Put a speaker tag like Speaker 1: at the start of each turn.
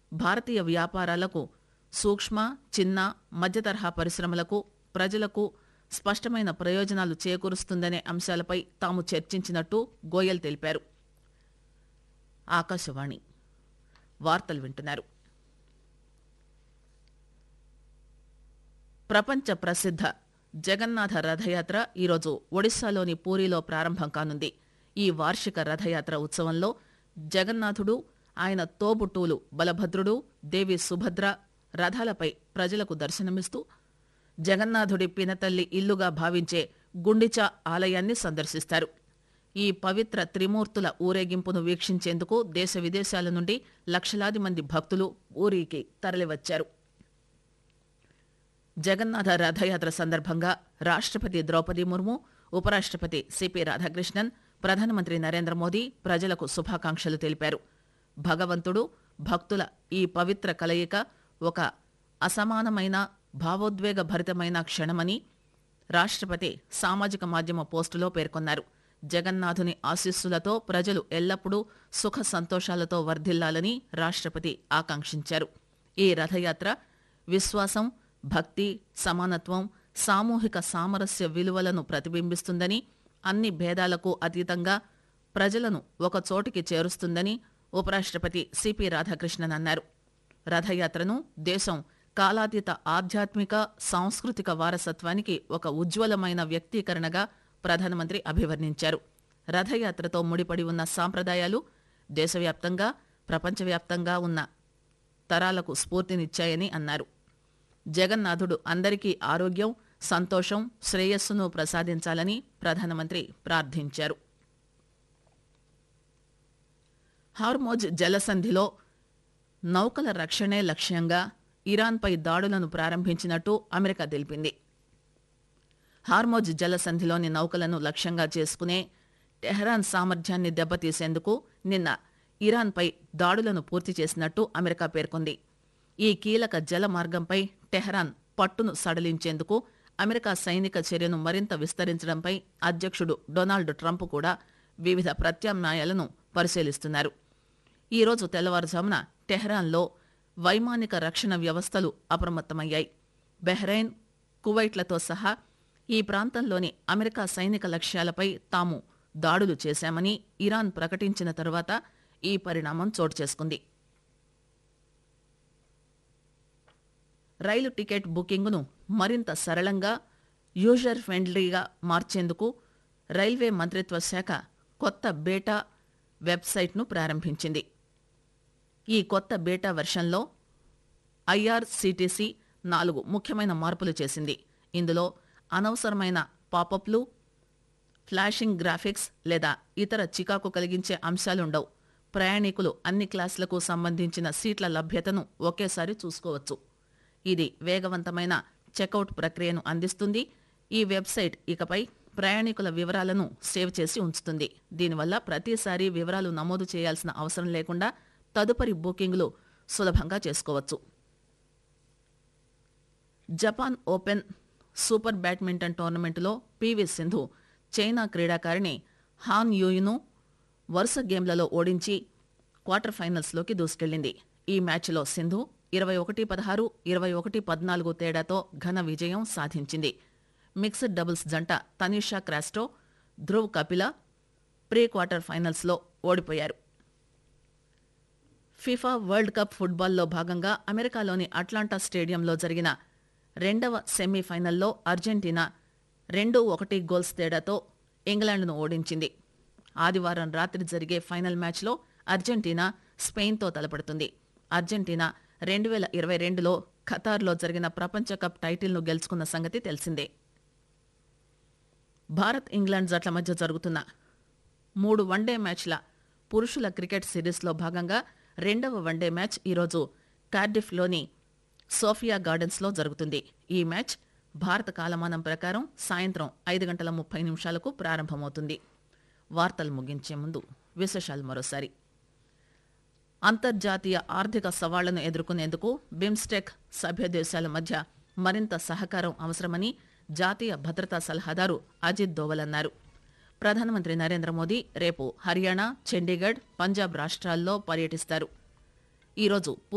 Speaker 1: భారతీయ వ్యాపారాలకు సూక్ష్మ చిన్న మధ్యతరహా పరిశ్రమలకు ప్రజలకు స్పష్టమైన ప్రయోజనాలు చేకూరుస్తుందనే అంశాలపై తాము చర్చించినట్టు గోయల్ తెలిపారు ఆకాశవాణి వార్తలు వింటున్నారు ప్రపంచ ప్రసిద్ధ జగన్నాథ రథయాత్ర ఈరోజు ఒడిశాలోని పూరిలో ప్రారంభం కానుంది ఈ వార్షిక రథయాత్ర ఉత్సవంలో జగన్నాథుడు ఆయన తోబుట్టువులు బలభద్రుడు దేవి సుభద్ర రథాలపై ప్రజలకు దర్శనమిస్తూ జగన్నాథుడి పినతల్లి ఇల్లుగా భావించే గుండిచా ఆలయాన్ని సందర్శిస్తారు ఈ పవిత్ర త్రిమూర్తుల ఊరేగింపును వీక్షించేందుకు దేశ విదేశాల నుండి లక్షలాది మంది భక్తులు ఊరికి తరలివచ్చారు జగన్నాథ రథయాత్ర సందర్భంగా రాష్ట్రపతి ద్రౌపది ముర్ము ఉపరాష్ట్రపతి సిపి రాధాకృష్ణన్ ప్రధానమంత్రి నరేంద్ర మోదీ ప్రజలకు శుభాకాంక్షలు తెలిపారు భగవంతుడు భక్తుల ఈ పవిత్ర కలయిక ఒక అసమానమైన భావోద్వేగ భరితమైన క్షణమని రాష్ట్రపతి సామాజిక మాధ్యమ పోస్టులో పేర్కొన్నారు జగన్నాథుని ఆశీస్సులతో ప్రజలు ఎల్లప్పుడూ సుఖ సంతోషాలతో వర్ధిల్లాలని రాష్ట్రపతి ఆకాంక్షించారు ఈ రథయాత్ర విశ్వాసం భక్తి సమానత్వం సామూహిక సామరస్య విలువలను ప్రతిబింబిస్తుందని అన్ని భేదాలకు అతీతంగా ప్రజలను ఒక చోటికి చేరుస్తుందని ఉపరాష్ట్రపతి సిపి రాధాకృష్ణన్ అన్నారు రథయాత్రను దేశం కాలాతీత ఆధ్యాత్మిక సాంస్కృతిక వారసత్వానికి ఒక ఉజ్వలమైన వ్యక్తీకరణగా ప్రధానమంత్రి అభివర్ణించారు రథయాత్రతో ముడిపడి ఉన్న సాంప్రదాయాలు దేశవ్యాప్తంగా ప్రపంచవ్యాప్తంగా ఉన్న తరాలకు స్ఫూర్తినిచ్చాయని అన్నారు జగన్నాథుడు అందరికీ ఆరోగ్యం సంతోషం శ్రేయస్సును ప్రసాదించాలని ప్రధానమంత్రి ప్రార్థించారు హార్మోజ్ జలసంధిలో నౌకల రక్షణే లక్ష్యంగా ఇరాన్పై దాడులను ప్రారంభించినట్టు అమెరికా తెలిపింది హార్మోజ్ జలసంధిలోని నౌకలను లక్ష్యంగా చేసుకునే టెహరాన్ సామర్థ్యాన్ని దెబ్బతీసేందుకు నిన్న ఇరాన్పై దాడులను పూర్తి చేసినట్టు అమెరికా పేర్కొంది ఈ కీలక జల మార్గంపై టెహరాన్ పట్టును సడలించేందుకు అమెరికా సైనిక చర్యను మరింత విస్తరించడంపై అధ్యక్షుడు డొనాల్డ్ ట్రంప్ కూడా వివిధ ప్రత్యామ్నాయాలను పరిశీలిస్తున్నారు ఈ రోజు తెల్లవారుజామున టెహ్రాన్లో వైమానిక రక్షణ వ్యవస్థలు అప్రమత్తమయ్యాయి బెహ్రెయిన్ కువైట్లతో సహా ఈ ప్రాంతంలోని అమెరికా సైనిక లక్ష్యాలపై తాము దాడులు చేశామని ఇరాన్ ప్రకటించిన తరువాత ఈ పరిణామం చోటు చేసుకుంది రైలు టికెట్ బుకింగ్ను మరింత సరళంగా యూజర్ ఫ్రెండ్లీగా మార్చేందుకు రైల్వే మంత్రిత్వ శాఖ కొత్త బేటా వెబ్సైట్ను ప్రారంభించింది ఈ కొత్త బేటా వెర్షన్లో ఐఆర్సీటీసీ నాలుగు ముఖ్యమైన మార్పులు చేసింది ఇందులో అనవసరమైన పాపప్లు ఫ్లాషింగ్ గ్రాఫిక్స్ లేదా ఇతర చికాకు కలిగించే అంశాలుండవు ప్రయాణికులు అన్ని క్లాసులకు సంబంధించిన సీట్ల లభ్యతను ఒకేసారి చూసుకోవచ్చు ఇది వేగవంతమైన చెక్అవుట్ ప్రక్రియను అందిస్తుంది ఈ వెబ్సైట్ ఇకపై ప్రయాణికుల వివరాలను సేవ్ చేసి ఉంచుతుంది దీనివల్ల ప్రతిసారి వివరాలు నమోదు చేయాల్సిన అవసరం లేకుండా తదుపరి బుకింగ్లు సులభంగా చేసుకోవచ్చు జపాన్ ఓపెన్ సూపర్ బ్యాడ్మింటన్ టోర్నమెంటులో పీవీ సింధు చైనా క్రీడాకారిణి హాన్ యూయును వరుస గేమ్లలో ఓడించి క్వార్టర్ ఫైనల్స్లోకి దూసుకెళ్లింది ఈ మ్యాచ్లో సింధు ఇరవై ఒకటి పదహారు ఇరవై ఒకటి పద్నాలుగు తేడాతో ఘన విజయం సాధించింది మిక్స్డ్ డబుల్స్ జంట తనీషా క్రాస్టో ధ్రువ్ కపిల ప్రీ క్వార్టర్ ఫైనల్స్లో ఓడిపోయారు ఫిఫా వరల్డ్ కప్ ఫుట్బాల్లో భాగంగా అమెరికాలోని అట్లాంటా స్టేడియంలో జరిగిన రెండవ సెమీఫైనల్లో అర్జెంటీనా రెండు ఒకటి గోల్స్ తేడాతో ఇంగ్లాండ్ను ఓడించింది ఆదివారం రాత్రి జరిగే ఫైనల్ మ్యాచ్లో అర్జెంటీనా స్పెయిన్తో తలపడుతుంది అర్జెంటీనా రెండు వేల ఇరవై రెండులో ఖతార్లో జరిగిన ప్రపంచ కప్ టైటిల్ను గెలుచుకున్న సంగతి తెలిసిందే భారత్ ఇంగ్లాండ్ జట్ల మధ్య జరుగుతున్న మూడు వన్డే మ్యాచ్ల పురుషుల క్రికెట్ సిరీస్లో భాగంగా రెండవ వన్డే మ్యాచ్ ఈరోజు కార్డిఫ్లోని సోఫియా గార్డెన్స్లో జరుగుతుంది ఈ మ్యాచ్ భారత కాలమానం ప్రకారం సాయంత్రం ఐదు గంటల ముప్పై నిమిషాలకు ప్రారంభమవుతుంది వార్తలు ముగించే ముందు విశేషాలు మరోసారి అంతర్జాతీయ ఆర్థిక సవాళ్లను ఎదుర్కొనేందుకు బిమ్స్టెక్ సభ్య దేశాల మధ్య మరింత సహకారం అవసరమని జాతీయ భద్రతా సలహాదారు అజిత్ దోవల్ అన్నారు ప్రధానమంత్రి నరేంద్ర మోదీ రేపు హర్యానా చండీగఢ్ పంజాబ్ రాష్ట్రాల్లో పర్యటిస్తారు ఈరోజు